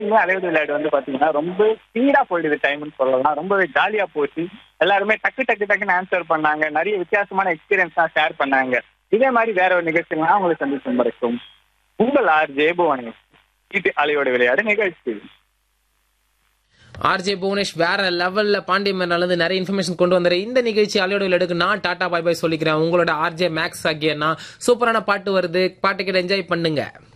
நிகழ்ச்சியுமே அலைவது விளையாடு வந்து பாத்தீங்கன்னா ரொம்ப ஸ்பீடா போயிடுது டைம்னு சொல்லலாம் ரொம்பவே ஜாலியா போச்சு எல்லாருமே டக்கு டக்கு டக்குன்னு ஆன்சர் பண்ணாங்க நிறைய வித்தியாசமான எக்ஸ்பீரியன்ஸ் தான் ஷேர் பண்ணாங்க இதே மாதிரி வேற ஒரு நிகழ்ச்சிலாம் உங்களை சந்திக்கும் வரைக்கும் உங்கள் ஆர் ஜே புவனேஷ் இது அலையோட விளையாடு நிகழ்ச்சி ஆர்ஜே புவனேஷ் வேற லெவல்ல பாண்டிய மேனால இருந்து நிறைய இன்ஃபர்மேஷன் கொண்டு வந்தாரு இந்த நிகழ்ச்சி அலையோட விளையாடுக்கு நான் டாடா பாய் பாய் சொல்லிக்கிறேன் உங்களோட ஆர்ஜே மேக்ஸ் ஆகிய நான் சூப்பரான பாட்டு வருது பாட்டு கிட்ட என்ஜாய் பண்ணுங்க